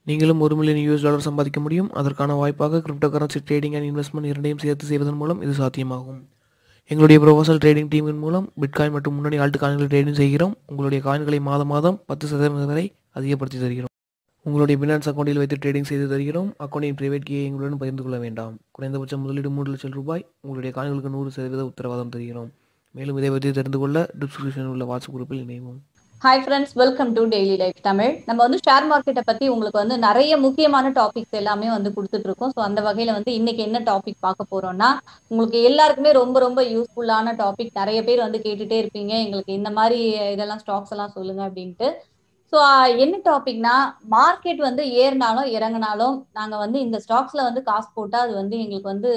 நீங்களும் ஒரு million US dollar சம்பாதிக்க முடியும் அதற்கான வாய்ப்பாக crypto currency trading and investment இரண்டையும் சேர்த்து செய்வதன் மூலம் இது சாத்தியமாகும் எங்களுடைய ப்ரொஃபஷனல் ட்ரேடிங் டீமின் மூலம் பிட்காயின் மற்றும் முன்னணி ஆல்ட் காயின்களை ட்ரேடிங் செய்கிறோம் உங்களுடைய காயின்களை மாதம் மாதம் பத்து சதவீதம் வரை அதிகப்படுத்தி தருகிறோம் உங்களுடைய பினான்ஸ் அக்கௌண்ட்டில் வைத்து ட்ரேடிங் செய்து தருகிறோம் அக்கௌண்ட்டின் பிரைவேட் கீயை எங்களுடன் பகிர்ந்து கொள்ள வேண்டாம் குறைந்தபட்ச முதலீடு மூன்று லட்சம் ரூபாய் உங்களுடைய காயின்களுக்கு நூறு சதவீத உத்தரவாதம் தருகிறோம் மேலும் இதை பற்றி தெரிந்து கொள்ள டிஸ்கிரிப்ஷனில் உள்ள வாட்ஸ்அப் குரூப்பில் இணைவோம் hi friends welcome to daily life Tamil நம்ம வந்து ஷேர் மார்க்கெட்டை பத்தி உங்களுக்கு வந்து நிறைய முக்கியமான டாபிக்ஸ் எல்லாமே வந்து கொடுத்துட்டு இருக்கோம் ஸோ அந்த வகையில வந்து இன்னைக்கு என்ன டாபிக் பார்க்க போறோம்னா உங்களுக்கு எல்லாருக்குமே ரொம்ப ரொம்ப யூஸ்ஃபுல்லான டாபிக் நிறைய பேர் வந்து கேட்டுட்டே இருப்பீங்க எங்களுக்கு இந்த மாதிரி இதெல்லாம் ஸ்டாக்ஸ் எல்லாம் சொல்லுங்க அப்படின்ட்டு ஸோ என்ன டாபிக்னா மார்க்கெட் வந்து ஏறினாலும் இறங்கினாலும் நாங்கள் வந்து இந்த ஸ்டாக்ஸ்ல வந்து காசு போட்டால் அது வந்து எங்களுக்கு வந்து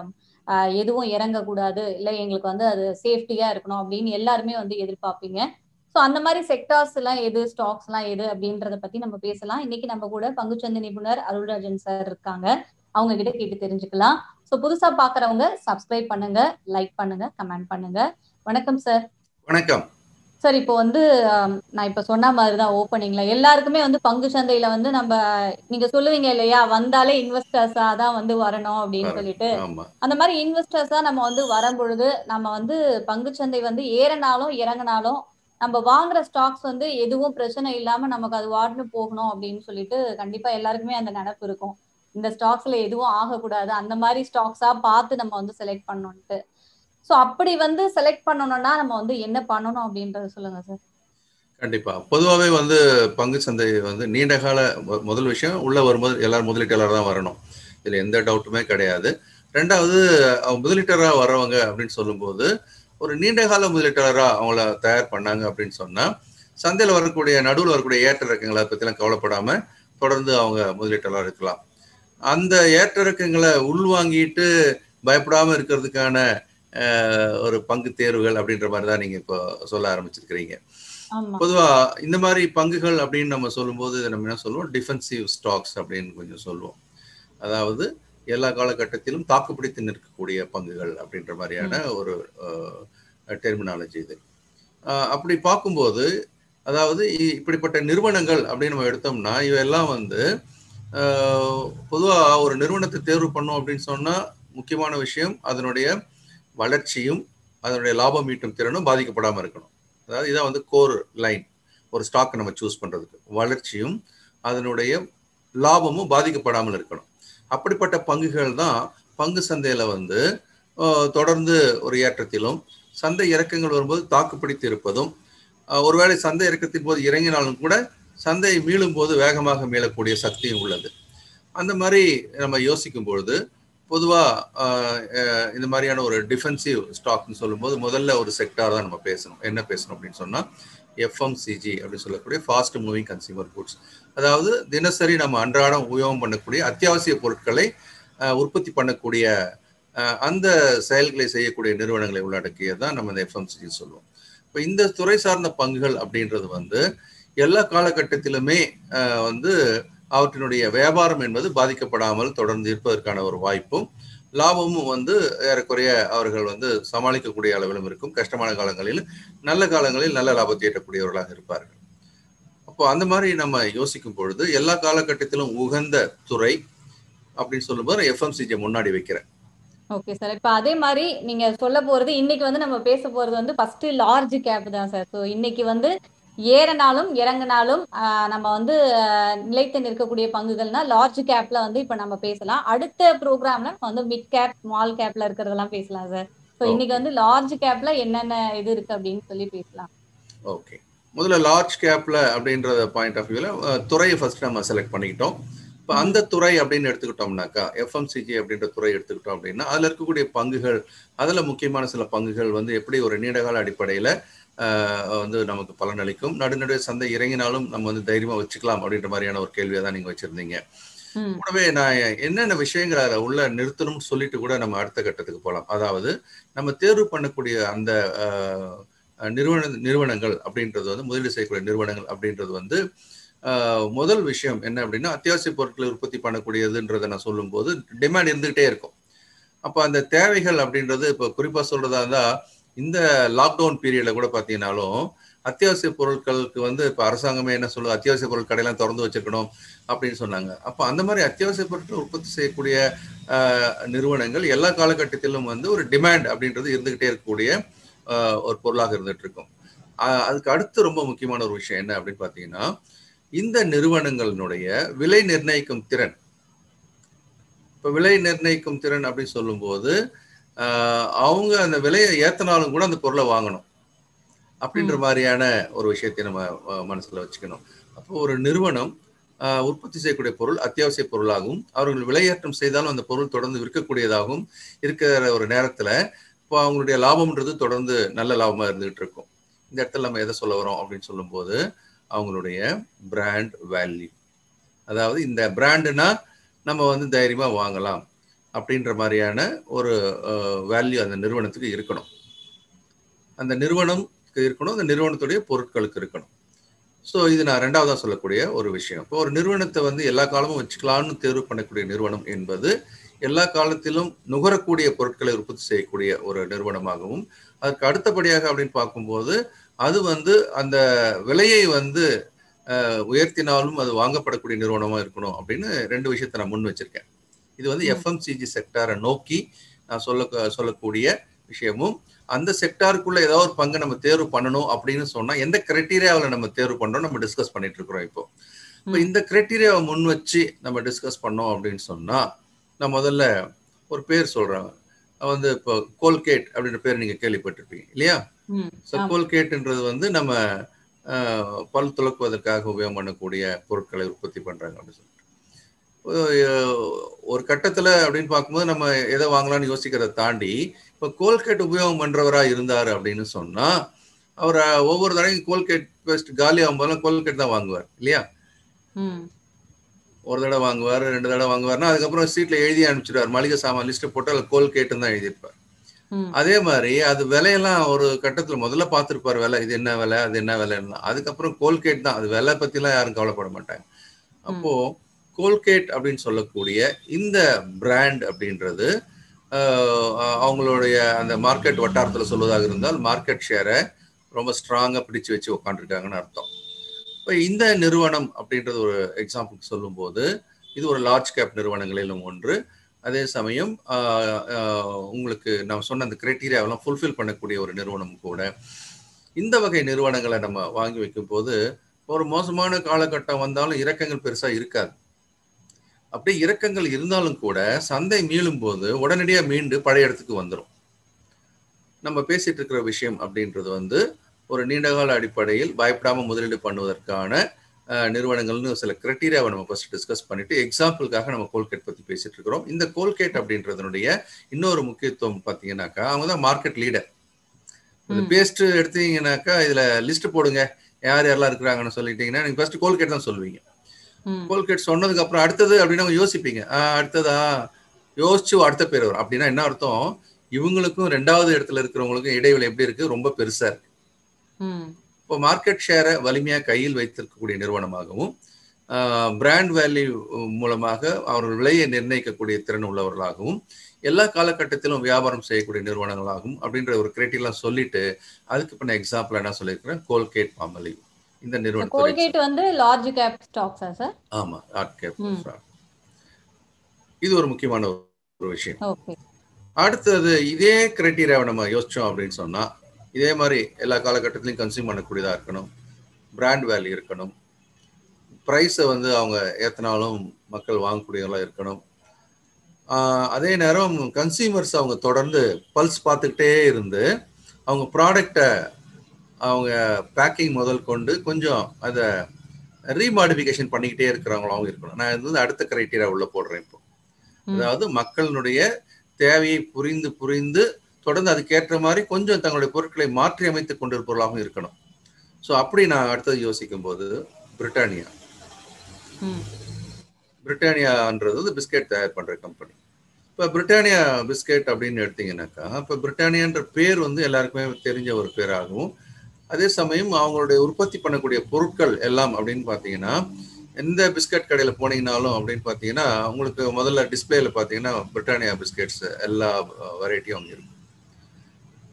ஆஹ், எதுவும் இறங்கக்கூடாது இல்லை எங்களுக்கு வந்து அது சேஃப்டியா இருக்கணும் அப்படின்னு எல்லாருமே வந்து எதிர்பார்ப்பீங்க ஸோ அந்த மாதிரி செக்டார்ஸ் எல்லாம் எது ஸ்டாக்ஸ் எல்லாம் எது அப்படின்றத பத்தி நம்ம பேசலாம் இன்னைக்கு நம்ம கூட பங்குச்சந்தை நிபுணர் அருள்ராஜன் சார் இருக்காங்க அவங்க கிட்ட கேட்டு தெரிஞ்சுக்கலாம் ஸோ புதுசா பாக்குறவங்க சப்ஸ்கிரைப் பண்ணுங்க லைக் பண்ணுங்க கமெண்ட் பண்ணுங்க வணக்கம் சார் வணக்கம் சார் இப்போ வந்து ஆம், நான் இப்ப சொன்ன மாதிரி தான் ஓப்பனிங்ல எல்லாருக்குமே வந்து பங்கு சந்தையில வந்து நம்ம நீங்க சொல்லுவீங்க இல்லையா வந்தாலே இன்வெஸ்டர்ஸா தான் வந்து வரணும் அப்படின்னு வரணும். சொல்லிட்டு ஆமா அந்த மாதிரி இன்வெஸ்டர்ஸா நம்ம வந்து வரும் பொழுது நம்ம வந்து பங்குச்சந்தை வந்து ஏறினாலும் இறங்கினாலும் நம்ம வாங்குற ஸ்டாக்ஸ் வந்து எதுவும் பிரச்சனை இல்லாம நமக்கு அது வாட்னு போகணும் அப்படின்னு சொல்லிட்டு கண்டிப்பா எல்லாருக்குமே அந்த நினப்பு இருக்கும் இந்த ஸ்டாக்ஸ்ல எதுவும் ஆகக்கூடாது அந்த மாதிரி ஸ்டாக்ஸா பார்த்து நம்ம வந்து செலக்ட் பண்ணணும்ட்டு ஸோ அப்படி வந்து செலக்ட் பண்ணணும்னா நம்ம வந்து என்ன பண்ணணும் அப்படின்றத சொல்லுங்க சார் கண்டிப்பா பொதுவாகவே வந்து பங்கு சந்தை வந்து நீண்ட கால மு- முதல் விஷயம் உள்ள வரும்போது எல்லாரும் முதலீட்டாளர் தான் வரணும் இதுல எந்த டவுட்டுமே கிடையாது ரெண்டாவது அவங்க முதலீட்டாளராக வர்றவங்க அப்படின்னு சொல்லும்போது ஒரு நீண்ட கால முதலீட்டாளரா அவங்கள தயார் பண்ணாங்க அப்படின்னு சொன்னா சந்தையில் வரக்கூடிய நடுவில் வரக்கூடிய ஏற்ற இறக்கங்களை பற்றிலாம் கவலைப்படாம தொடர்ந்து அவங்க முதலீட்டாளராக இருக்கலாம் அந்த ஏற்ற இறக்கங்களை உள்வாங்கிட்டு பயப்படாம இருக்கிறதுக்கான அஹ், ஒரு பங்கு தேர்வுகள் அப்படின்ற மாதிரி தான் நீங்க இப்போ சொல்ல ஆரம்பிச்சிருக்கிறீங்க ஆமா பொதுவா இந்த மாதிரி பங்குகள் அப்படின்னு நம்ம சொல்லும்போது இதை நம்ம என்ன சொல்லுவோம் டிஃபென்சிவ் ஸ்டாக்ஸ் அப்படின்னு கொஞ்சம் சொல்லுவோம் அதாவது எல்லா காலகட்டத்திலும் தாக்குப்பிடித்து நிற்கக்கூடிய பங்குகள் அப்படின்ற மாதிரியான ஒரு டெர்மினாலஜி இது அஹ், அப்படி பார்க்கும்போது அதாவது இ- இப்படிப்பட்ட நிறுவனங்கள் அப்படின்னு நம்ம எடுத்தோம்னா இவையெல்லாம் வந்து அஹ், பொதுவா ஒரு நிறுவனத்தை தேர்வு பண்ணோம் அப்படின்னு சொன்னா முக்கியமான விஷயம் அதனுடைய வளர்ச்சியும் அதனுடைய லாபம் ஈட்டும் திறனும் பாதிக்கப்படாம இருக்கணும் அதாவது இதான் வந்து கோர் லைன் ஒரு ஸ்டாக் நம்ம சூஸ் பண்றதுக்கு வளர்ச்சியும் அதனுடைய லாபமும் பாதிக்கப்படாமல் இருக்கணும் அப்படிப்பட்ட பங்குகள் தான் பங்கு சந்தையில வந்து அஹ், தொடர்ந்து ஒரு ஏற்றத்திலும் சந்தை இறக்கங்கள் வரும்போது தாக்குப்பிடித்து இருப்பதும் அஹ், ஒருவேளை சந்தை இறக்கத்தின் போது இறங்கினாலும் கூட சந்தை மீளும் போது வேகமாக மீளக்கூடிய சக்தியும் உள்ளது அந்த மாதிரி நம்ம யோசிக்கும் பொழுது பொதுவா அஹ், அஹ், இந்த மாதிரியான ஒரு டிஃபென்சிவ் ஸ்டாக்னு சொல்லும்போது முதல்ல ஒரு செக்டார் தான் நம்ம பேசணும் என்ன பேசணும் அப்படின்னு சொன்னா எஃப்எம்சிஜி அப்படின்னு சொல்லக்கூடிய ஃபாஸ்ட் மூவிங் கன்சியூமர் குட்ஸ் அதாவது தினசரி நம்ம அன்றாடம் உபயோகம் பண்ணக்கூடிய அத்தியாவசிய பொருட்களை அஹ், உற்பத்தி பண்ணக்கூடிய அஹ், அந்த செயல்களை செய்யக்கூடிய நிறுவனங்களை உள்ளடக்கியது தான் நம்ம இந்த எஃப்எம்சிஜி சொல்லுவோம் இப்போ இந்த துறை சார்ந்த பங்குகள் அப்படின்றது வந்து எல்லா காலகட்டத்திலுமே அஹ், வந்து அவற்றினுடைய வியாபாரம் என்பது பாதிக்கப்படாமல் தொடர்ந்து இருப்பதற்கான ஒரு வாய்ப்பும் லாபமும் வந்து ஏறக்குறைய அவர்கள் வந்து சமாளிக்கக்கூடிய அளவிலும் இருக்கும் கஷ்டமான காலங்களில் நல்ல காலங்களில் நல்ல லாபத்தை ஈட்டக்கூடியவர்களாக இருப்பார்கள் அப்போ அந்த மாதிரி நம்ம யோசிக்கும் பொழுது எல்லா காலகட்டத்திலும் உகந்த துறை அப்படின்னு சொல்லும்போது எஃப்எம்சிஜி முன்னாடி வைக்கிறேன் ஓகே சார் இப்போ அதே மாதிரி நீங்க சொல்ல போறது இன்னைக்கு வந்து நம்ம பேச போறது வந்து ஃபர்ஸ்ட் லார்ஜ் கேப் தான் சார் ஸோ இன்னைக்கு வந்து ஏறினாலும் இறங்கினாலும் ஆஹ், நம்ம வந்து ஆஹ், நிலைத்து நிற்கக்கூடிய பங்குகள்னா லார்ஜ் கேப்ல வந்து இப்போ நம்ம பேசலாம் அடுத்த ப்ரோக்ராம்ல நம்ம வந்து மிட் கேப் ஸ்மால் கேப்ல இருக்கிறதெல்லாம் பேசலாம் சார் ஸோ இன்னைக்கு வந்து லார்ஜ் கேப்ல என்னென்ன இது இருக்கு அப்படின்னு சொல்லி பேசலாம் ஓகே முதல்ல லார்ஜ் கேப்ல அப்படின்றத பாயிண்ட் ஆஃப் வியூல துறையை ஃபர்ஸ்ட் நம்ம செலக்ட் பண்ணிக்கிட்டோம் இப்போ அந்த துறை அப்படின்னு எடுத்துக்கிட்டோம்னாக்கா எஃப்எம்சிஜி அப்படின்ற துறை எடுத்துக்கிட்டோம் அப்படின்னா அதுல இருக்கக்கூடிய பங்குகள் அதுல முக்கியமான சில பங்குகள் வந்து எப்படி ஒரு நீண்டகால அடிப்படையில ஆஹ், வந்து நமக்கு பலனளிக்கும் நடுநடுவே சந்தை இறங்கினாலும் நம்ம வந்து தைரியமா வச்சுக்கலாம் அப்படின்ற மாதிரியான ஒரு கேள்வியை தான் நீங்க வச்சிருந்தீங்க ம் கூடவே நான் என்னென்ன விஷயங்களை அதில் உள்ள நிறுத்தணும்னு சொல்லிட்டு கூட நம்ம அடுத்த கட்டத்துக்கு போகலாம் அதாவது நம்ம தேர்வு பண்ணக்கூடிய அந்த ஆஹ், நிறுவன நிறுவனங்கள் அப்படின்றது வந்து முதலீடு செய்யக்கூடிய நிறுவனங்கள் அப்படின்றது வந்து ஆஹ், முதல் விஷயம் என்ன அப்படின்னா அத்தியாவசிய பொருட்களை உற்பத்தி பண்ணக்கூடியதுன்றதை நான் சொல்லும்போது டிமாண்ட் இருந்துகிட்டே இருக்கும் அப்போ அந்த தேவைகள் அப்படின்றது இப்போ குறிப்பாக சொல்றதா இருந்தா இந்த லாக்டவுன் பீரியட்ல கூட பார்த்தீங்கன்னாலும் அத்தியாவசிய பொருட்களுக்கு வந்து இப்போ அரசாங்கமே என்ன சொல்லுது அத்தியாவசிய பொருள் கடையெல்லாம் திறந்து வச்சிருக்கணும் அப்படின்னு சொன்னாங்க அப்போ அந்த மாதிரி அத்தியாவசிய பொருட்கள் உற்பத்தி செய்யக்கூடிய ஆஹ், நிறுவனங்கள் எல்லா காலகட்டத்திலும் வந்து ஒரு டிமாண்ட் அப்படின்றது இருந்துகிட்டே இருக்கக்கூடிய ஆஹ், ஒரு பொருளாக இருந்துட்டு இருக்கும் ஆஹ், அதுக்கு அடுத்து ரொம்ப முக்கியமான ஒரு விஷயம் என்ன அப்படின்னு பார்த்தீங்கன்னா இந்த நிறுவனங்களினுடைய விலை நிர்ணயிக்கும் திறன் இப்போ விலை நிர்ணயிக்கும் திறன் அப்படின்னு சொல்லும்போது ஆஹ், அவங்க அந்த விலையை ஏத்தனாலும் கூட அந்த பொருளை வாங்கணும் அப்படின்ற மாதிரியான ஒரு விஷயத்தை நம்ம அஹ், மனசுல வச்சுக்கணும் அப்போ ஒரு நிறுவனம் ஆஹ், உற்பத்தி செய்யக்கூடிய பொருள் அத்தியாவசிய பொருளாகவும் அவர்கள் விலையேற்றம் செய்தாலும் அந்த பொருள் தொடர்ந்து விற்கக்கூடியதாகவும் இருக்கிற ஒரு நேரத்துல இப்போ அவங்களுடைய லாபம்ன்றது தொடர்ந்து நல்ல லாபமா இருந்துகிட்டு இருக்கும் இந்த இடத்துல நம்ம எதை சொல்ல வரோம் அப்படின்னு சொல்லும்போது அவங்களுடைய பிராண்ட் வேல்யூ அதாவது இந்த பிராண்டுனா நம்ம வந்து தைரியமா வாங்கலாம் அப்படின்ற மாதிரியான ஒரு வேல்யூ அந்த நிறுவனத்துக்கு இருக்கணும் அந்த நிறுவனம்க்கு இருக்கணும் அந்த நிறுவனத்துடைய பொருட்களுக்கு இருக்கணும் ஸோ இது நான் ரெண்டாவதா சொல்லக்கூடிய ஒரு விஷயம் இப்போ ஒரு நிறுவனத்தை வந்து எல்லா காலமும் வச்சுக்கலாம்னு தேர்வு பண்ணக்கூடிய நிறுவனம் என்பது எல்லா காலத்திலும் நுகரக்கூடிய பொருட்களை உற்பத்தி செய்யக்கூடிய ஒரு நிறுவனமாகவும் அதற்கு அடுத்தபடியாக அப்படின்னு பார்க்கும்போது அது வந்து அந்த விலையை வந்து அஹ், உயர்த்தினாலும் அது வாங்கப்படக்கூடிய நிறுவனமா இருக்கணும் அப்படின்னு ரெண்டு விஷயத்தை நான் முன் வச்சிருக்கேன் இது வந்து ம். எஃப்எம்சிஜி செக்டாரை நோக்கி நான் சொல்ல சொல்லக்கூடிய விஷயமும் அந்த செக்டாருக்குள்ள ஏதாவது ஒரு பங்கை நம்ம தேர்வு பண்ணணும் அப்படின்னு சொன்னா எந்த கிரைட்டீரியாவில் நம்ம தேர்வு பண்றோம் நம்ம டிஸ்கஸ் பண்ணிட்டு இருக்கிறோம் இப்போ இப்போ ம். இந்த கிரைட்டீரியாவை முன் வச்சு நம்ம டிஸ்கஸ் பண்ணோம் அப்படின்னு சொன்னா நான் முதல்ல ஒரு பேர் சொல்றேன் வந்து இப்போ கோல்கேட் அப்படின்ற பேர் நீங்க கேள்விப்பட்டிருப்பீங்க இல்லையா ம். ஸோ ஆமா. கோல்கேட்ன்றது வந்து நம்ம அஹ், பல் துலக்குவதற்காக உபயோகம் பண்ணக்கூடிய பொருட்களை உற்பத்தி பண்றாங்க அப்படின்னு சொல்லிட்டு அஹ், ஒரு கட்டத்துல அப்படின்னு பார்க்கும்போது நம்ம எதை வாங்கலாம்னு யோசிக்கிறத தாண்டி இப்போ கோல்கேட் உபயோகம் பண்றவரா இருந்தாரு அப்படின்னு சொன்னா அவர் ஒவ்வொரு தடவையும் கோல்கேட் பேஸ்ட் காலி ஆகும்போதெல்லாம் கோல்கேட் தான் வாங்குவார் இல்லையா ம். ஒரு தடவை வாங்குவார் ரெண்டு தடவை வாங்குவார்னா அதுக்கப்புறம் சீட்ல எழுதி அனுப்பிச்சிடுவார் மளிகை சாமான் லிஸ்ட் போட்டு அதில் கோல்கேட்டுன்னு தான் எழுதியிருப்பார் ம். அதே மாதிரி அது விலையெல்லாம் ஒரு கட்டத்துல முதல்ல பார்த்துருப்பார் விலை இது என்ன விலை அது என்ன விலைன்னா அதுக்கப்புறம் கோல்கேட் தான் அது விலை பத்திலாம் யாரும் கவலைப்பட மாட்டாங்க அப்போ கோல்கேட் அப்படின்னு சொல்லக்கூடிய இந்த பிராண்ட் அப்படின்றது ஆஹ், அவங்களுடைய அந்த மார்க்கெட் வட்டாரத்துல சொல்வதாக இருந்தால் மார்க்கெட் ஷேரை ரொம்ப ஸ்ட்ராங்கா பிடிச்சு வச்சு உட்காந்துருக்காங்கன்னு அர்த்தம் இப்போ இந்த நிறுவனம் அப்படின்றது ஒரு எக்ஸாம்பிளுக்கு சொல்லும்போது இது ஒரு லார்ஜ் கேப் நிறுவனங்களிலும் ஒன்று அதே சமயம் ஆஹ், ஆஹ், உங்களுக்கு நான் சொன்ன அந்த கிரைட்டீரியாவெல்லாம் ஃபுல்ஃபில் பண்ணக்கூடிய ஒரு நிறுவனம் கூட இந்த வகை நிறுவனங்களை நம்ம வாங்கி வைக்கும் போது ஒரு மோசமான காலகட்டம் வந்தாலும் இறக்கங்கள் பெருசா இருக்காது அப்படி இறக்கங்கள் இருந்தாலும் கூட சந்தை மீளும் போது உடனடியாக மீண்டு பழைய இடத்துக்கு வந்துடும் நம்ம பேசிட்டு இருக்கிற விஷயம் அப்படின்றது வந்து ஒரு நீண்டகால அடிப்படையில் பயப்படாம முதலீடு பண்ணுவதற்கான அஹ், நிறுவனங்கள்னு சில கிரைட்டீரியாவை நம்ம ஃபர்ஸ்ட் டிஸ்கஸ் பண்ணிட்டு எக்ஸாம்பிளுக்காக நம்ம கோல்கேட் பத்தி பேசிட்டு இருக்கிறோம் இந்த கோல்கேட் அப்படின்றதனுடைய இன்னொரு முக்கியத்துவம் பார்த்தீங்கன்னாக்கா அவங்க தான் மார்க்கெட் லீடர் இந்த ம். பேஸ்ட் எடுத்தீங்கன்னாக்கா இதுல லிஸ்ட் போடுங்க யார் யாரெல்லாம் இருக்கிறாங்கன்னு சொல்லிட்டீங்கன்னா நீங்க ஃபர்ஸ்ட் கோல்கேட் தான் சொல்லுவீங்க ம். கோல்கேட் சொன்னதுக்கு அப்புறம் அடுத்தது அப்படின்னு அவங்க யோசிப்பீங்க ஆஹ் அடுத்ததா யோசிச்சு அடுத்த பேர் வரும் அப்படின்னா என்ன அர்த்தம் இவங்களுக்கும் ரெண்டாவது இடத்துல இருக்கிறவங்களுக்கும் இடைவெளி எப்படி இருக்கு ரொம்ப பெருசா இருக்கு ம். இப்போ மார்க்கெட் ஷேரை வலிமையா கையில் வைத்திருக்கக்கூடிய நிறுவனமாகவும் பிராண்ட் வேல்யூ மூலமாக அவர்கள் விலையை நிர்ணயிக்கக்கூடிய திறன் உள்ளவர்களாகவும் எல்லா காலகட்டத்திலும் வியாபாரம் செய்யக்கூடிய நிறுவனங்களாகும் அப்படின்ற ஒரு கிரைட்டீரியா சொல்லிட்டு அதுக்கு பண்ண எக்ஸாம்பிள் என்ன சொல்லியிருக்கிறேன் கோல்கேட் பாமலி இந்த நிறுவனத்தோட கோல்கேட் வந்து லார்ஜ் கேப் ஸ்டாக்ஸா சார் ஆமா ஆர்ட் கேப் ம். இது ஒரு முக்கியமான ஒரு விஷயம் ஓகே அடுத்தது இதே கிரைட்டீரியாவை நம்ம யோசிச்சோம் அப்படின்னு சொன்னா இதே மாதிரி எல்லா காலகட்டத்திலையும் கன்சியூம் பண்ணக்கூடியதா இருக்கணும் பிராண்ட் வேல்யூ இருக்கணும் ப்ரைஸை வந்து அவங்க ஏத்தினாலும் மக்கள் வாங்கக்கூடியவங்களா இருக்கணும் ஆஹ் அதே நேரம் கன்சியூமர்ஸ் அவங்க தொடர்ந்து பல்ஸ் பார்த்துக்கிட்டே இருந்து அவங்க ப்ராடக்டை அவங்க பேக்கிங் முதல் கொண்டு கொஞ்சம் அதை ரீமாடிஃபிகேஷன் பண்ணிக்கிட்டே இருக்கிறவங்களாவும் இருக்கணும் நான் இது வந்து அடுத்த கிரைட்டீரியா உள்ள போடுறேன் இப்போ ம். அதாவது மக்களினுடைய தேவையை புரிந்து புரிந்து தொடர்ந்து அதுக்கேற்ற மாதிரி கொஞ்சம் தங்களுடைய பொருட்களை மாற்றி அமைத்துக் கொண்டிருப்பவர்களாகவும் இருக்கணும் ஸோ அப்படி நான் அடுத்தது யோசிக்கும் போது பிரிட்டானியா ம். பிரிட்டானியான்றது வந்து பிஸ்கெட் தயார் பண்ற கம்பெனி இப்போ பிரிட்டானியா பிஸ்கெட் அப்படின்னு எடுத்தீங்கன்னாக்கா இப்போ பிரிட்டானியான்ற பேர் வந்து எல்லாருக்குமே தெரிஞ்ச ஒரு பேராகவும் அதே சமயம் அவங்களுடைய உற்பத்தி பண்ணக்கூடிய பொருட்கள் எல்லாம் அப்படின்னு பார்த்தீங்கன்னா எந்த பிஸ்கட் கடையில் போனீங்கனாலும் அப்படின்னு பார்த்தீங்கன்னா உங்களுக்கு முதல்ல டிஸ்பிளேல பார்த்தீங்கன்னா பிரிட்டானியா பிஸ்கெட்ஸ் எல்லா வெரைட்டியும் அங்கே இருக்கும்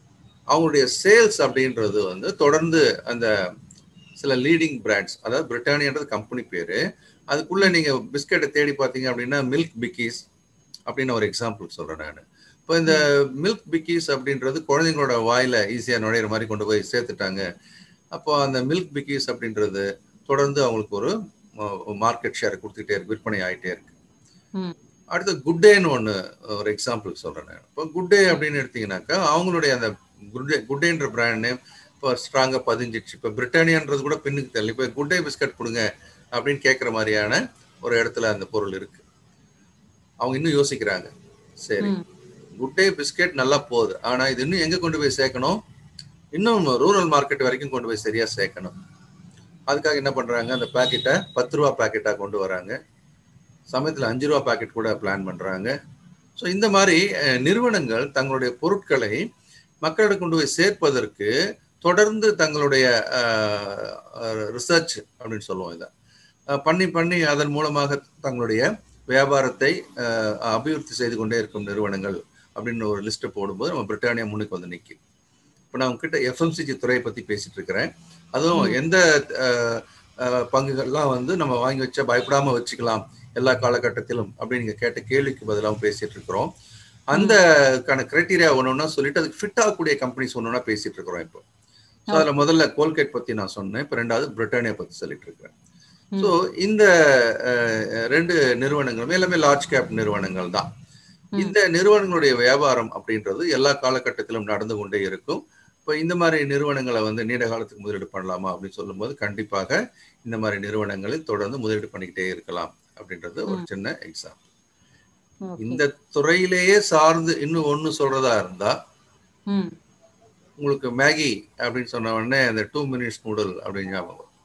அவங்களுடைய சேல்ஸ் அப்படின்றது வந்து தொடர்ந்து அந்த சில லீடிங் பிராண்ட்ஸ் அதாவது பிரிட்டானியன்றது கம்பெனி பேரு அதுக்குள்ள நீங்க பிஸ்கெட்டை தேடி பார்த்தீங்க அப்படின்னா மில்க் பிக்கீஸ் அப்படின்னு ஒரு எக்ஸாம்பிள் சொல்றேன் நான் இப்போ இந்த மில்க் பிக்கீஸ் அப்படின்றது குழந்தைங்களோட வாயில ஈஸியா நுழையிற மாதிரி கொண்டு போய் சேர்த்துட்டாங்க அப்போ அந்த மில்க் பிக்கீஸ் அப்படின்றது தொடர்ந்து அவங்களுக்கு ஒரு மார்க்கெட் ஷேர் கொடுத்துட்டே இருக்கு விற்பனை ஆயிட்டே இருக்கு ம். அடுத்து குட் டேன்னு ஒன்று ஒரு எக்ஸாம்பிள் சொல்றேன் நான் இப்போ குட் டே அப்படின்னு எடுத்தீங்கன்னாக்கா அவங்களுடைய அந்த குட் டே குட் டேன்ற பிராண்ட் நேம் இப்போ ஸ்ட்ராங்காக பதிஞ்சிடுச்சு இப்போ பிரிட்டானியான்றது கூட பின்னுக்கு தள்ளி இப்போ குட் டே பிஸ்கட் கொடுங்க அப்படின்னு கேட்குற மாதிரியான ஒரு இடத்துல அந்த பொருள் இருக்கு அவங்க இன்னும் யோசிக்கிறாங்க சரி ம். குட் டே பிஸ்கெட் நல்லா போகுது ஆனா இது இன்னும் எங்க கொண்டு போய் சேர்க்கணும் இன்னும் ரூரல் மார்க்கெட் வரைக்கும் கொண்டு போய் சரியா சேர்க்கணும் அதுக்காக என்ன பண்றாங்க அந்த பாக்கெட்டை பத்து ரூபா பாக்கெட்டா கொண்டு வராங்க சமயத்துல அஞ்சு ரூபா பாக்கெட் கூட பிளான் பண்றாங்க ஸோ இந்த மாதிரி அஹ், நிறுவனங்கள் தங்களுடைய பொருட்களை மக்களிடம் கொண்டு போய் சேர்ப்பதற்கு தொடர்ந்து தங்களுடைய ரிசர்ச் அப்படின்னு சொல்லுவோம் இதை அஹ், பண்ணி பண்ணி அதன் மூலமாக தங்களுடைய வியாபாரத்தை அஹ், அபிவிருத்தி செய்து கொண்டே இருக்கும் நிறுவனங்கள் அப்படின்னு ஒரு லிஸ்ட்டை போடும்போது நம்ம பிரிட்டானியா முன்னுக்கு வந்து நிற்கி இப்போ நான் உங்ககிட்ட எஃப்எம்சிஜி துறையை பற்றி பேசிட்டு இருக்கிறேன் அதுவும் ம். எந்த அஹ், அஹ், பங்குகள்லாம் வந்து நம்ம வாங்கி வச்சா பயப்படாம வச்சுக்கலாம் எல்லா காலகட்டத்திலும் அப்படின்னு நீங்க கேட்ட கேள்விக்கு பதிலாக பேசிட்டு இருக்கிறோம் அந்த கிரைட்டீரியா ஒன்று ஒன்றா சொல்லிட்டு அதுக்கு ஃபிட் ஆகக்கூடிய கம்பெனிஸ் ஒன்று ஒன்றா பேசிட்டு இருக்கிறோம் இப்போ ஸோ அதில் முதல்ல கோல்கேட் பத்தி நான் சொன்னேன் இப்போ ரெண்டாவது பிரிட்டானியா பத்தி சொல்லிட்டு இருக்கிறேன் ம். ஸோ இந்த அஹ், ரெண்டு நிறுவனங்களும் எல்லாமே லார்ஜ் கேப் நிறுவனங்கள் தான் ம். இந்த நிறுவனங்களுடைய வியாபாரம் அப்படின்றது எல்லா காலகட்டத்திலும் நடந்து கொண்டே இருக்கும் இப்போ இந்த மாதிரி நிறுவனங்களை வந்து நீண்ட காலத்துக்கு முதலீடு பண்ணலாமா அப்படின்னு சொல்லும்போது கண்டிப்பாக இந்த மாதிரி நிறுவனங்களில் தொடர்ந்து முதலீடு பண்ணிக்கிட்டே இருக்கலாம் அப்படின்றது ஒரு சின்ன எக்ஸாம்பிள் Okay. இந்த துறையிலேயே சார்ந்து இன்னும் ஒன்று சொல்றதா இருந்தா ம். உங்களுக்கு மேகி அப்படின்னு சொன்ன உடனே அந்த டூ மினிட்ஸ் நூடுல் அப்படின்னு ஞாபகம் வரும்.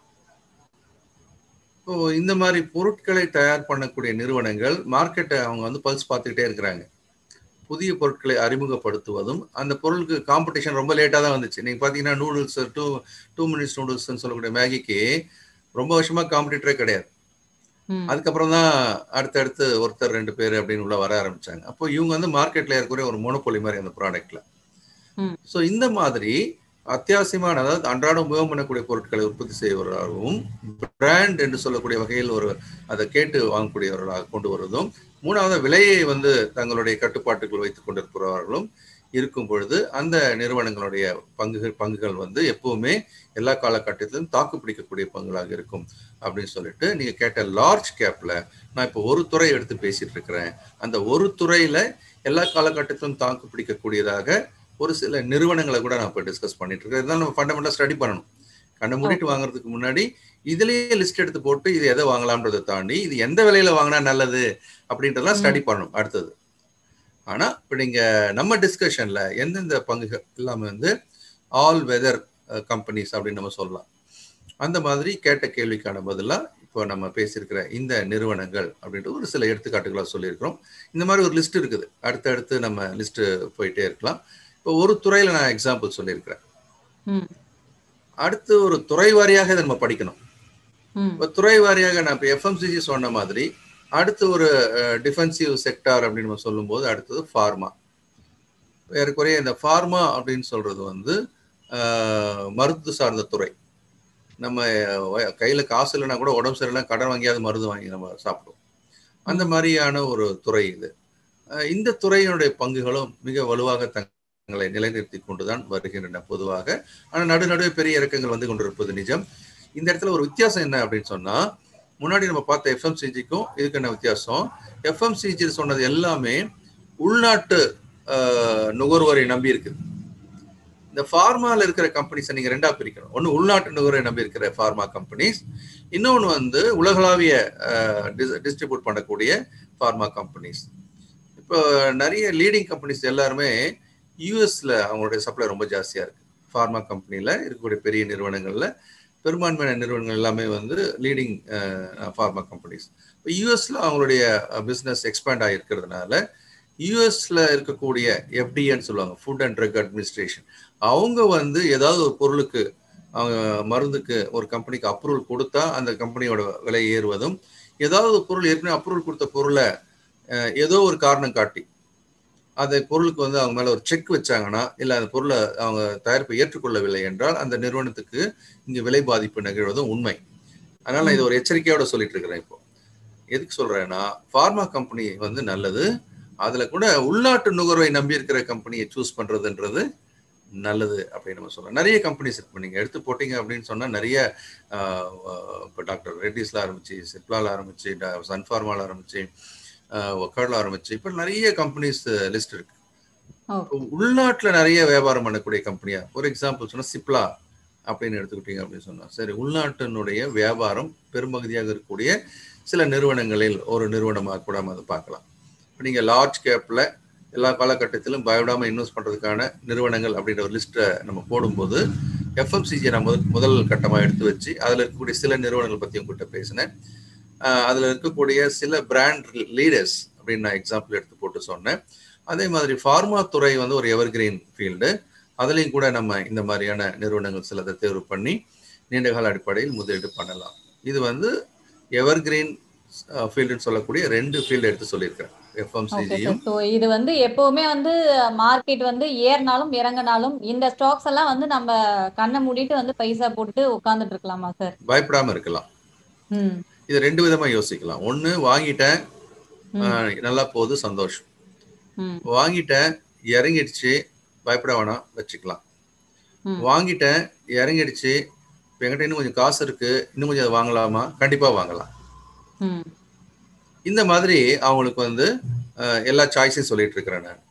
இப்போ இந்த மாதிரி பொருட்களை தயார் பண்ணக்கூடிய நிறுவனங்கள் மார்க்கெட்டை அவங்க வந்து பல்ஸ் பார்த்துக்கிட்டே இருக்கிறாங்க புதிய பொருட்களை அறிமுகப்படுத்துவதும் அந்த பொருளுக்கு காம்படிஷன் ரொம்ப லேட்டாக தான் வந்துச்சு நீங்கள் பார்த்தீங்கன்னா நூடுல்ஸ் டூ டூ மினிட்ஸ் நூடுல்ஸ்னு சொல்லக்கூடிய மேகிக்கு ரொம்ப வருஷமா காம்படிட்டரே கிடையாது ம். அதுக்கப்புறம் தான் அடுத்தடுத்து ஒருத்தர் ரெண்டு பேர் அப்படின்னு உள்ள வர ஆரம்பிச்சாங்க அப்போ இவங்க வந்து மார்க்கெட்ல இருக்கக்கூடிய ஒரு மோனோபொலி மாதிரி அந்த ப்ராடக்ட்ல ம். ஸோ இந்த மாதிரி அத்தியாவசியமான அதாவது அன்றாடம் உபயோகம் பண்ணக்கூடிய பொருட்களை உற்பத்தி செய்வவர்களாகவும் பிராண்ட் என்று சொல்லக்கூடிய வகையில் ஒரு அதை கேட்டு வாங்கக்கூடியவர்களாக கொண்டு வருவதும் மூணாவது விலையை வந்து தங்களுடைய கட்டுப்பாட்டுக்குள் வைத்துக் கொண்டிருப்பவர்களும் இருக்கும் பொழுது அந்த நிறுவனங்களுடைய பங்குகள் பங்குகள் வந்து எப்பவுமே எல்லா காலகட்டத்திலும் தாக்கு பிடிக்கக்கூடிய பங்குகளாக இருக்கும் அப்படின்னு சொல்லிட்டு நீங்க கேட்ட லார்ஜ் கேப்ல நான் இப்போ ஒரு துறை எடுத்து பேசிட்டு இருக்கிறேன் அந்த ஒரு துறையில எல்லா காலகட்டத்திலும் தாக்கு பிடிக்கக்கூடியதாக ஒரு சில நிறுவனங்களை கூட நான் இப்போ டிஸ்கஸ் பண்ணிட்டு இருக்கேன் இதுதான் நம்ம ஃபண்டமெண்டலாக ஸ்டடி பண்ணணும் கண்ணை மூடிட்டு வாங்குறதுக்கு முன்னாடி இதுலயே லிஸ்ட் எடுத்து போட்டு இது எதை வாங்கலாம்ன்றதை தாண்டி இது எந்த விலையில வாங்கினா நல்லது அப்படின்றதெல்லாம் ஸ்டடி பண்ணணும் அடுத்தது ஆனா இப்போ நீங்க நம்ம டிஸ்கஷன்ல எந்தெந்த பங்குகள் எல்லாமே வந்து ஆல் வெதர் கம்பெனிஸ் அப்படின்னு நம்ம சொல்லலாம் அந்த மாதிரி கேட்ட கேள்விக்கான பதிலா இப்போ நம்ம பேசியிருக்கிற இந்த நிறுவனங்கள் அப்படின்ட்டு ஒரு சில எடுத்துக்காட்டுகளை சொல்லியிருக்கிறோம் இந்த மாதிரி ஒரு லிஸ்ட் இருக்குது அடுத்தடுத்து நம்ம லிஸ்ட் போயிட்டே இருக்கலாம் இப்போ ஒரு துறையில நான் எக்ஸாம்பிள் சொல்லியிருக்கிறேன் ம். அடுத்து ஒரு துறை வாரியாக இதை நம்ம படிக்கணும் ம். இப்போ துறை வாரியாக நான் இப்போ எஃப்எம்சிஜி சொன்ன மாதிரி அடுத்து ஒரு டிஃபென்சிவ் செக்டார் அப்படின்னு நம்ம சொல்லும்போது அடுத்தது ஃபார்மா ஏறக்குறைய இந்த ஃபார்மா அப்படின்னு சொல்றது வந்து அஹ், மருந்து சார்ந்த துறை நம்ம வ- கையில காசு இல்லைன்னா கூட உடம்பு சரியில்லைனா கடன் வாங்கியாவது மருந்து வாங்கி நம்ம சாப்பிடுவோம் அந்த மாதிரியான ஒரு துறை இது அஹ், இந்த துறையினுடைய பங்குகளும் மிக வலுவாக தங்களை நிலைநிறுத்தி கொண்டுதான் வருகின்றன பொதுவாக ஆனால் நடு நடுவே பெரிய இறக்கங்கள் வந்து கொண்டிருப்பது நிஜம் இந்த இடத்துல ஒரு வித்தியாசம் என்ன அப்படின்னு சொன்னா முன்னாடி நம்ம பார்த்த எஃப்எம்சிஜிக்கும் இதுக்கு என்ன வித்தியாசம் எஃப்எம்சிஜி சொன்னது எல்லாமே உள்நாட்டு அஹ், நுகர்வோரை நம்பி இருக்குது இந்த ஃபார்மால இருக்கிற கம்பெனிஸை நீங்க ரெண்டா பிரிக்கணும் ஒன்னு உள்நாட்டு நுகர்வோரை நம்பி இருக்கிற ஃபார்மா கம்பெனிஸ் இன்னொன்னு வந்து உலகளாவிய டிஸ்ட்ரிபியூட் பண்ணக்கூடிய ஃபார்மா கம்பெனிஸ் இப்போ நிறைய லீடிங் கம்பெனிஸ் எல்லாருமே யூஎஸ்ல அவங்களுடைய சப்ளை ரொம்ப ஜாஸ்தியா இருக்கு ஃபார்மா கம்பெனில இருக்கக்கூடிய பெரிய நிறுவனங்கள்ல பெரும்பான்மையான நிறுவனங்கள் எல்லாமே வந்து லீடிங் ஃபார்மா கம்பெனிஸ் இப்போ யூஎஸ்ல அவங்களுடைய பிஸ்னஸ் எக்ஸ்பேண்ட் ஆகிருக்கிறதுனால யூஎஸ்ல இருக்கக்கூடிய எஃப்டிஏன்னு சொல்லுவாங்க ஃபுட் அண்ட் ட்ரக் அட்மினிஸ்ட்ரேஷன் அவங்க வந்து ஏதாவது ஒரு பொருளுக்கு அவங்க மருந்துக்கு ஒரு கம்பெனிக்கு அப்ரூவல் கொடுத்தா அந்த கம்பெனியோட விலை ஏறுவதும் ஏதாவது ஒரு பொருள் ஏற்கனவே அப்ரூவல் கொடுத்த பொருளை அஹ், ஏதோ ஒரு காரணம் காட்டி அந்த பொருளுக்கு வந்து அவங்க மேல ஒரு செக் வச்சாங்கன்னா இல்ல அந்த பொருளை அவங்க தயாரிப்பை ஏற்றுக்கொள்ளவில்லை என்றால் அந்த நிறுவனத்துக்கு இங்க விலை பாதிப்பு நிகழ்வதும் உண்மை அதனால நான் இது ஒரு எச்சரிக்கையோட சொல்லிட்டு இருக்கிறேன் இப்போ எதுக்கு சொல்றேன்னா ஃபார்மா கம்பெனி வந்து நல்லது அதுல கூட உள்நாட்டு நுகர்வை நம்பி இருக்கிற கம்பெனியை சூஸ் பண்றதுன்றது நல்லது அப்படின்னு நம்ம சொல்றோம் நிறைய கம்பெனிஸ் இருக்கு நீங்க எடுத்து போட்டீங்க அப்படின்னு சொன்னா நிறைய இப்போ டாக்டர் ரெட்டிஸ்ல ஆரம்பிச்சு சிப்லால ஆரம்பிச்சு சன்ஃபார்மால ஆரம்பிச்சு ஒக்காட்ல ஆரம்பிச்சு இப்போ நிறைய கம்பெனிஸ் லிஸ்ட் இருக்கு ஓகே உள்நாட்டுல நிறைய வியாபாரம் பண்ணக்கூடிய கம்பெனியா ஒரு எக்ஸாம்பிள் சொன்னா சிப்லா அப்படின்னு எடுத்துக்கிட்டீங்க அப்படின்னு சொன்னா சரி உள்நாட்டினுடைய வியாபாரம் பெரும்பகுதியாக இருக்கக்கூடிய சில நிறுவனங்களில் ஒரு நிறுவனமாக கூட நம்ம அதை பார்க்கலாம் இப்போ நீங்க லார்ஜ் கேப்ல எல்லா காலகட்டத்திலும் பயப்படாம இன்வெஸ்ட் பண்றதுக்கான நிறுவனங்கள் அப்படின்ற ஒரு லிஸ்ட்டை நம்ம போடும்போது எஃப்எம்சிஜி நான் முதல் முதல் கட்டமா எடுத்து வச்சு அதுல இருக்கக்கூடிய சில நிறுவனங்கள் பத்தி உங்ககிட்ட பேசினேன் ஆஹ் அதுல இருக்கக்கூடிய சில பிராண்ட் லீடர்ஸ் அப்படின்னு நான் எக்ஸாம்பிள் எடுத்து போட்டு சொன்னேன் அதே மாதிரி ஃபார்மா துறை வந்து ஒரு எவர்கிரீன் ஃபீல்டு அதுலேயும் கூட நம்ம இந்த மாதிரியான நிறுவனங்கள் சிலதை தேர்வு பண்ணி நீண்டகால அடிப்படையில் முதலீடு பண்ணலாம் இது வந்து எவர்கிரீன் ஃபீல்டுன்னு சொல்லக்கூடிய ரெண்டு ஃபீல்டு எடுத்து சொல்லியிருக்கிறேன் ஓகே எஃப்எம்சிஜியும் சார் ஸோ இது வந்து எப்பவுமே வந்து மார்க்கெட் வந்து ஏறினாலும் இறங்கினாலும் இந்த ஸ்டாக்ஸ் எல்லாம் வந்து நம்ம கண்ணை மூடிட்டு வந்து பைசா போட்டு உட்காந்துட்டு இருக்கலாமா சார் பயப்படாம இருக்கலாம் ம் இது ரெண்டு விதமா யோசிக்கலாம் ஒண்ணு வாங்கிட்டேன் ம். ஆஹ் நல்லா போகுது சந்தோஷம் ம் வாங்கிட்டேன் இறங்கிடுச்சு பயப்பட வேணாம் வச்சுக்கலாம் ம். வாங்கிட்டேன் இறங்கிடுச்சு இப்போ என்கிட்ட இன்னும் கொஞ்சம் காசு இருக்கு இன்னும் கொஞ்சம் அதை வாங்கலாமா கண்டிப்பா வாங்கலாம் ம் இந்த மாதிரி அவங்களுக்கு வந்து ஆஹ் எல்லா சாய்ஸையும் சொல்லிட்டு இருக்கிறேன் நான்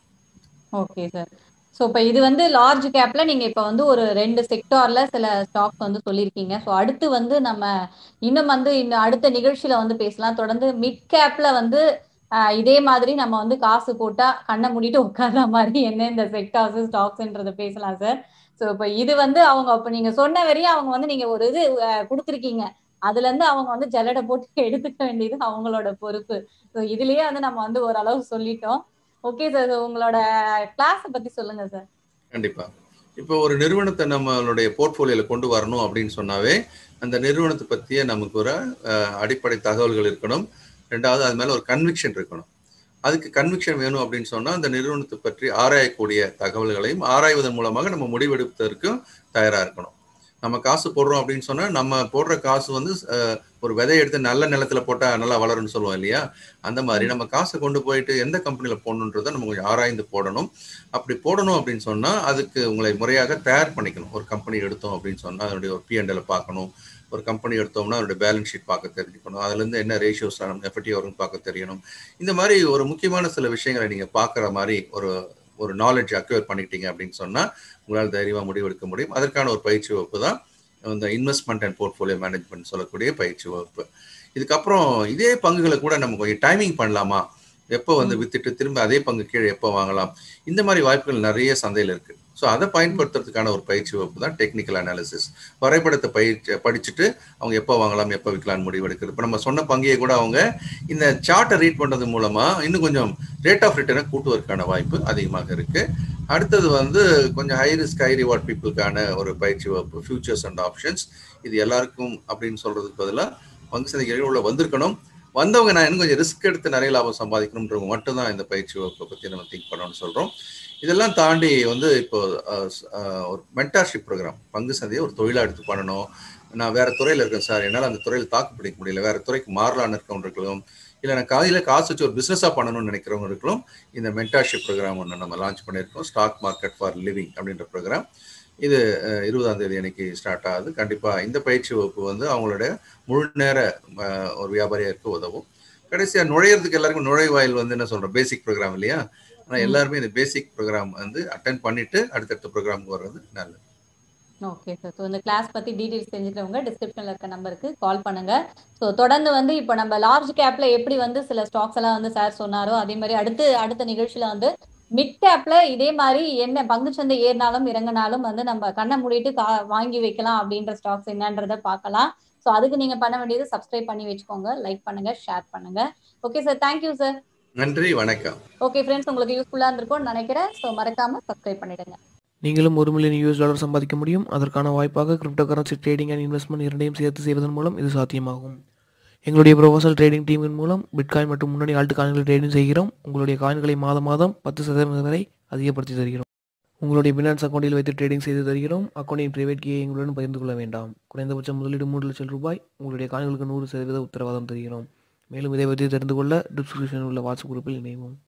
ஓகே சார் ஸோ இப்போ இது வந்து லார்ஜ் கேப்ல நீங்க இப்போ வந்து ஒரு ரெண்டு செக்டார்ல சில ஸ்டாக்ஸ் வந்து சொல்லியிருக்கீங்க ஸோ அடுத்து வந்து நம்ம இன்னும் வந்து இன்னும் அடுத்த நிகழ்ச்சியில வந்து பேசலாம் தொடர்ந்து மிட் கேப்ல வந்து ஆஹ், இதே மாதிரி நம்ம வந்து காசு போட்டா கண்ணை மூடிட்டு உட்கார்ற மாதிரி என்ன இந்த செக்டார்ஸ் ஸ்டாக்ஸ்ன்றத பேசலாம் சார் ஸோ இப்போ இது வந்து அவங்க இப்போ நீங்க சொன்ன வரையும் அவங்க வந்து நீங்க ஒரு இது ஆஹ், கொடுத்திருக்கீங்க அதுல இருந்து அவங்க வந்து ஜல்லடை போட்டு எடுத்துக்க வேண்டியது அவங்களோட பொறுப்பு ஸோ இதுலயே வந்து நம்ம வந்து ஓரளவு சொல்லிட்டோம் ஓகே சார் உங்களோட கிளாஸை பத்தி சொல்லுங்க சார் கண்டிப்பா இப்போ ஒரு நிறுவனத்தை நம்மளுடைய போர்ட்ஃபோலியோல கொண்டு வரணும் அப்படின்னு சொன்னாவே அந்த நிறுவனத்தை பத்திய நமக்கு ஒரு அஹ், அடிப்படை தகவல்கள் இருக்கணும் ரெண்டாவது அது மேல ஒரு கன்விக்ஷன் இருக்கணும் அதுக்கு கன்விக்ஷன் வேணும் அப்படின்னு சொன்னா அந்த நிறுவனத்தை பற்றி ஆராயக்கூடிய தகவல்களையும் ஆராய்வதன் மூலமாக நம்ம முடிவெடுப்பதற்கும் தயாரா இருக்கணும் நம்ம காசு போடுறோம் அப்படின்னு சொன்னா நம்ம போடுற காசு வந்து அஹ், ஒரு விதை எடுத்து நல்ல நிலத்துல போட்டா நல்லா வளரும்னு சொல்லுவோம் இல்லையா அந்த மாதிரி நம்ம காசை கொண்டு போயிட்டு எந்த கம்பெனில போடணுன்றதை நம்ம கொஞ்சம் ஆராய்ந்து போடணும் அப்படி போடணும் அப்படின்னு சொன்னா அதுக்கு உங்களை முறையாக தயார் பண்ணிக்கணும் ஒரு கம்பெனி எடுத்தோம் அப்படின்னு சொன்னா அதனுடைய ஒரு பிஎன்எல் பார்க்கணும் ஒரு கம்பெனி எடுத்தோம்னா அதனுடைய பேலன்ஸ் ஷீட் பார்க்க தெரிஞ்சுக்கணும் அதுல இருந்து என்ன ரேஷியோஸ் எஃபெக்டிவ் வரும்னு பார்க்க தெரியணும் இந்த மாதிரி ஒரு முக்கியமான சில விஷயங்களை நீங்க பார்க்குற மாதிரி ஒரு ஒரு நாலேஜ் அக்வயர் பண்ணிக்கிட்டீங்க அப்படின்னு சொன்னா உங்களால் தைரியமா முடிவெடுக்க முடியும் அதற்கான ஒரு பயிற்சி வகுப்பு தான் இந்த இன்வெஸ்ட்மெண்ட் அண்ட் போர்ட்ஃபோலியோ மேனேஜ்மெண்ட் சொல்லக்கூடிய பயிற்சி வகுப்பு இதுக்கப்புறம் இதே பங்குகளை கூட நம்ம கொஞ்சம் டைமிங் பண்ணலாமா எப்போ வந்து வித்துட்டு திரும்ப அதே பங்கு கீழே எப்போ வாங்கலாம் இந்த மாதிரி வாய்ப்புகள் நிறைய சந்தையில் இருக்கு ஸோ அதை பயன்படுத்துறதுக்கான ஒரு பயிற்சி வகுப்பு தான் டெக்னிக்கல் அனாலிசிஸ் வரைபடத்தை பயிற்சி படிச்சுட்டு அவங்க எப்போ வாங்கலாம் எப்போ விற்கலாம்னு முடிவெடுக்கிறது இப்போ நம்ம சொன்ன பங்கையை கூட அவங்க இந்த சார்ட்டை ரீட் பண்றது மூலமா இன்னும் கொஞ்சம் ரேட் ஆஃப் ரிட்டர்னை கூட்டுவதற்கான வாய்ப்பு அதிகமாக இருக்கு அடுத்தது வந்து கொஞ்சம் ஹை ரிஸ்க் ஹை ரிவார்ட் பீப்புளுக்கான ஒரு பயிற்சி வகுப்பு ஃபியூச்சர்ஸ் அண்ட் ஆப்ஷன்ஸ் இது எல்லாருக்கும் அப்படின்னு சொல்றதுக்கு பதிலாக பங்கு சந்தைகள் உள்ள வந்திருக்கணும் வந்தவங்க நான் இன்னும் கொஞ்சம் ரிஸ்க் எடுத்து நிறைய லாபம் சம்பாதிக்கணுன்றவங்க மட்டும்தான் இந்த பயிற்சி வகுப்பை பற்றி நம்ம திங்க் பண்ணணும்னு சொல்றோம் இதெல்லாம் தாண்டி வந்து இப்போ அஹ், அஹ், ஒரு மென்டார்ஷிப் ப்ரோக்ராம் பங்கு சந்தையை ஒரு தொழிலா எடுத்து பண்ணணும் நான் வேற துறையில இருக்கேன் சார் என்னால் அந்த துறையில் தாக்கு பிடிக்க முடியல வேற துறைக்கு மாறலான்னு இருக்கவங்களுக்கும் இல்லை நான் காலையில காசு வச்சு ஒரு பிசினஸா பண்ணணும்னு நினைக்கிறவங்களுக்கும் இந்த மென்டார்ஷிப் ப்ரோக்ராம் ஒன்று நம்ம லான்ச் பண்ணியிருக்கோம் ஸ்டாக் மார்க்கெட் ஃபார் லிவிங் அப்படின்ற ப்ரோக்ராம் இது அஹ், இருபதாம் தேதி அன்னைக்கு ஸ்டார்ட் ஆகுது கண்டிப்பா இந்த பயிற்சி வகுப்பு வந்து அவங்களுடைய முழு நேர அஹ், ஒரு வியாபாரியா இருக்க உதவும் கடைசியா நுழையிறதுக்கு எல்லாருக்கும் நுழைவாயில் வந்து என்ன சொல்றோம் பேசிக் ப்ரோக்ராம் இல்லையா ஆனா எல்லாருமே இந்த பேசிக் ப்ரோக்ராம் வந்து அட்டன் பண்ணிட்டு அடுத்தடுத்த ப்ரோக்ராமுக்கு வர்றது நல்லது ஓகே சார் ஸோ இந்த கிளாஸ் பத்தி டீடைல்ஸ் தெரிஞ்சுக்கிறவங்க டிஸ்கிரிப்ஷன்ல இருக்க நம்பருக்கு கால் பண்ணுங்க ஸோ தொடர்ந்து வந்து இப்போ நம்ம லார்ஜ் கேப்ல எப்படி வந்து சில ஸ்டாக்ஸ் எல்லாம் வந்து சார் சொன்னாரோ அதே மாதிரி அடுத்து அடுத்த நிகழ்ச்சியில வந்து மிட் கேப்ல இதே மாதிரி என்ன பங்குச்சந்தை ஏறினாலும் இறங்கினாலும் வந்து நம்ம கண்ணை மூடிட்டு கா வாங்கி வைக்கலாம் அப்படின்ற ஸ்டாக்ஸ் என்னன்றதை பார்க்கலாம் ஸோ அதுக்கு நீங்க பண்ண வேண்டியது சப்ஸ்கிரைப் பண்ணி வச்சுக்கோங்க லைக் பண்ணுங்க ஷேர் பண்ணுங்க ஓகே சார் தேங்க்யூ சார் நன்றி வணக்கம் ஓகே ஃப்ரெண்ட்ஸ் உங்களுக்கு யூஸ்ஃபுல்லா இருந்திருக்கும்னு நினைக்கிறேன் ஸோ மறக்காம சப்ஸ்கிரைப் பண்ணிடுங்க நீங்களும் ஒரு மில்லியன் யூஎஸ் டாலர் சம்பாதிக்க முடியும் அதற்கான வாய்ப்பாக crypto currency trading and investment இரண்டையும் சேர்த்து செய்வதன் மூலம் இது சாத்தியமாகும் எங்களுடைய ப்ரொஃபஷனல் ட்ரேடிங் டீமின் மூலம் பிட்காயின் மற்றும் முன்னணி ஆல்ட் காயின்களை ட்ரேடிங் செய்கிறோம் உங்களுடைய காயின்களை மாதம் மாதம் பத்து சதவீதம் வரை அதிகப்படுத்தி தருகிறோம் உங்களுடைய பினான்ஸ் அக்கௌண்ட்டில் வைத்து ட்ரேடிங் செய்து தருகிறோம் அக்கௌண்ட்டின் பிரைவேட் கீயை எங்களுடன் பகிர்ந்து கொள்ள வேண்டாம் குறைந்தபட்ச முதலீடு மூன்று லட்சம் ரூபாய் உங்களுடைய காயின்களுக்கு நூறு சதவீத உத்தரவாதம் தருகிறோம் மேலும் இதை பற்றி தெரிந்து கொள்ள டிஸ்கிரிப்ஷனில் உள்ள வாட்ஸ்அப் குரூப்பில் இணைவோம்